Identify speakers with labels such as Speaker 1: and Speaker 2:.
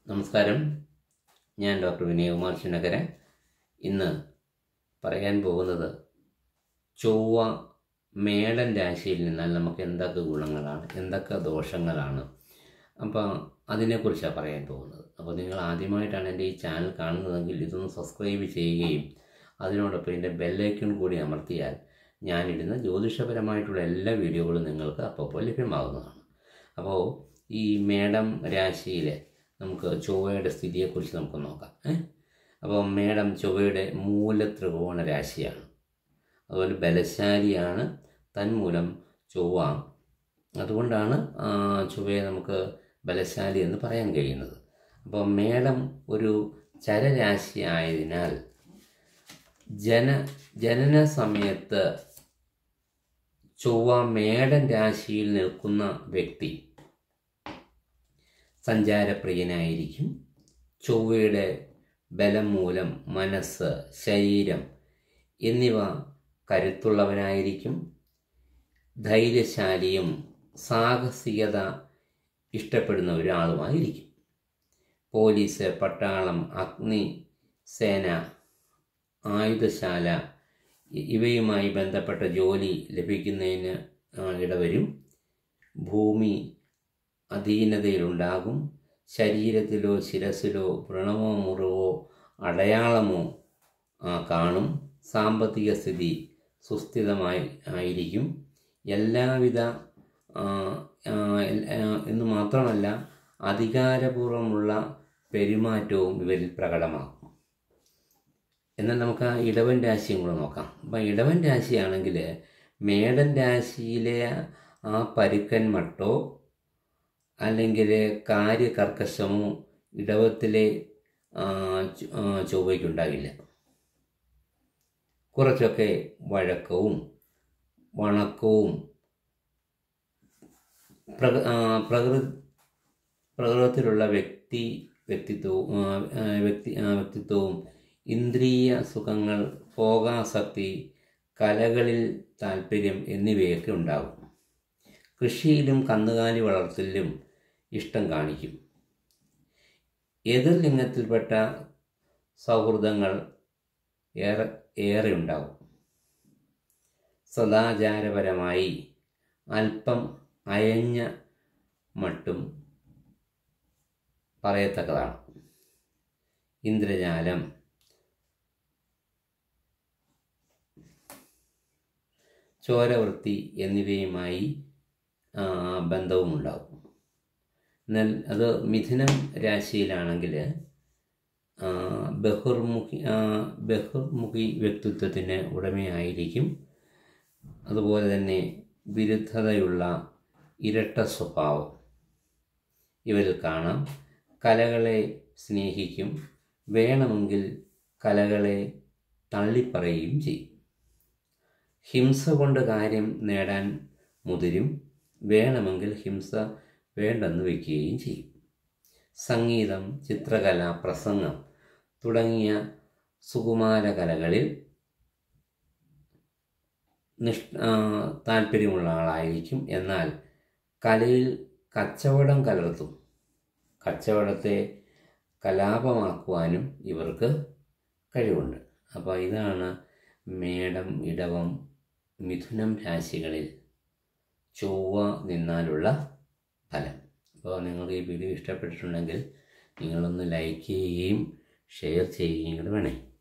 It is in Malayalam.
Speaker 1: നമസ്കാരം ഞാൻ ഡോക്ടർ വിനയകുമാർ ചുനക്കര ഇന്ന് പറയാൻ പോകുന്നത് ചൊവ്വ മേടൻ രാശിയിൽ നിന്നാൽ നമുക്ക് എന്തൊക്കെ ഗുണങ്ങളാണ് എന്തൊക്കെ ദോഷങ്ങളാണ് അപ്പോൾ അതിനെക്കുറിച്ചാണ് പറയാൻ പോകുന്നത് അപ്പോൾ നിങ്ങൾ ആദ്യമായിട്ടാണ് എൻ്റെ ഈ ചാനൽ കാണുന്നതെങ്കിൽ ഇതൊന്ന് സബ്സ്ക്രൈബ് ചെയ്യുകയും അതിനോടൊപ്പം ഇതിൻ്റെ ബെല്ലൈക്കൺ കൂടി അമർത്തിയാൽ ഞാനിടുന്ന ജ്യോതിഷപരമായിട്ടുള്ള എല്ലാ വീഡിയോകളും നിങ്ങൾക്ക് അപ്പോൾ ലഭ്യമാകുന്നതാണ് അപ്പോൾ ഈ മേടം രാശിയിലെ നമുക്ക് ചൊവ്വയുടെ സ്ഥിതിയെക്കുറിച്ച് നമുക്ക് നോക്കാം ഏ അപ്പോൾ മേടം ചൊവ്വയുടെ മൂലത്രികോണ രാശിയാണ് അതുപോലെ ബലശാലിയാണ് തന്മൂലം ചൊവ്വ അതുകൊണ്ടാണ് ആ, ചൊവ്വയെ നമുക്ക് ബലശാലി എന്ന് പറയാൻ കഴിയുന്നത് അപ്പോൾ മേടം ഒരു ചരരാശി ആയതിനാൽ ജന ജനന സമയത്ത് ചൊവ്വ മേടൻ രാശിയിൽ നിൽക്കുന്ന വ്യക്തി സഞ്ചാരപ്രിയനായിരിക്കും ചൊവ്വയുടെ ബലം മൂലം മനസ്സ് ശരീരം എന്നിവ കരുത്തുള്ളവനായിരിക്കും ധൈര്യശാലിയും സാഹസികത ഇഷ്ടപ്പെടുന്ന ഒരാളുമായിരിക്കും പോലീസ് പട്ടാളം അഗ്നി സേന ആയുധശാല ഇ- ഇവയുമായി ബന്ധപ്പെട്ട ജോലി ലഭിക്കുന്നതിന് ആ, ഇടവരും ഭൂമി അധീനതയിലുണ്ടാകും ശരീരത്തിലോ ശിരസിലോ വ്രണമോ മുറിവോ അടയാളമോ ആ, കാണും സാമ്പത്തിക സ്ഥിതി സുസ്ഥിതമായി ആയിരിക്കും എല്ലാവിധ ആ, ആ, എൽ- ആ, എന്ന് മാത്രമല്ല അധികാരപൂർവമുള്ള പെരുമാറ്റവും ഇവരിൽ പ്രകടമാകും എന്നാൽ നമുക്ക് ആ ഇടവൻ രാശിയും കൂടെ നോക്കാം അപ്പം ഇടവൻ രാശിയാണെങ്കിൽ മേടൻ രാശിയിലെ ആ പരുക്കൻ മട്ടോ അല്ലെങ്കിൽ കാര്യകർക്കശമോ ഇടവത്തിലെ ആ, ചൊ- ആ, ചൊവ്വയ്ക്കുണ്ടാകില്ല കുറച്ചൊക്കെ വഴക്കവും വണക്കവും പ്രക ആ, പ്രകൃതി പ്രകൃതത്തിലുള്ള വ്യക്തി വ്യക്തിത്വവും ആ, ആ, വ്യക്തി ആ, വ്യക്തിത്വവും ഇന്ദ്രിയ സുഖങ്ങൾ ഭോഗാസക്തി കലകളിൽ താല്പര്യം എന്നിവയൊക്കെ ഉണ്ടാകും കൃഷിയിലും കന്നുകാലി വളർത്തലിലും ഇഷ്ടം കാണിക്കും എതിർ ലിംഗത്തിൽപ്പെട്ട സൗഹൃദങ്ങൾ ഏറെ ഏറെ ഉണ്ടാകും സദാചാരപരമായി അല്പം അയഞ്ഞ മട്ടും പറയത്തക്കതാണ് ഇന്ദ്രജാലം ചോരവൃത്തി എന്നിവയുമായി ആ, ബന്ധവുമുണ്ടാകും എന്നാൽ അത് മിഥുനം രാശിയിലാണെങ്കിൽ ആ, ബഹുർമുഖി ആ, ബഹുർമുഖി വ്യക്തിത്വത്തിന് ഉടമയായിരിക്കും അതുപോലെ തന്നെ വിരുദ്ധതയുള്ള ഇരട്ട സ്വഭാവം ഇവരിൽ കാണാം കലകളെ സ്നേഹിക്കും വേണമെങ്കിൽ കലകളെ തള്ളിപ്പറയുകയും ചെയ്യും ഹിംസ കൊണ്ട് കാര്യം നേടാൻ മുതിരും വേണമെങ്കിൽ ഹിംസ വേണ്ടെന്ന് വയ്ക്കുകയും ചെയ്യും സംഗീതം ചിത്രകല പ്രസംഗം തുടങ്ങിയ സുകുമാര കലകളിൽ നിഷ് ആ, താല്പര്യമുള്ള ആളായിരിക്കും എന്നാൽ കലയിൽ കച്ചവടം കലർത്തും കച്ചവടത്തെ കലാപമാക്കുവാനും ഇവർക്ക് കഴിവുണ്ട് അപ്പോൾ ഇതാണ് മേടം ഇടവം മിഥുനം രാശികളിൽ ചൊവ്വ നിന്നാലുള്ള ഫലം അപ്പോൾ നിങ്ങൾക്ക് ഈ വീഡിയോ ഇഷ്ടപ്പെട്ടിട്ടുണ്ടെങ്കിൽ നിങ്ങളൊന്ന് ലൈക്ക് ചെയ്യുകയും ഷെയർ ചെയ്യുകയും കൂടെ വേണേ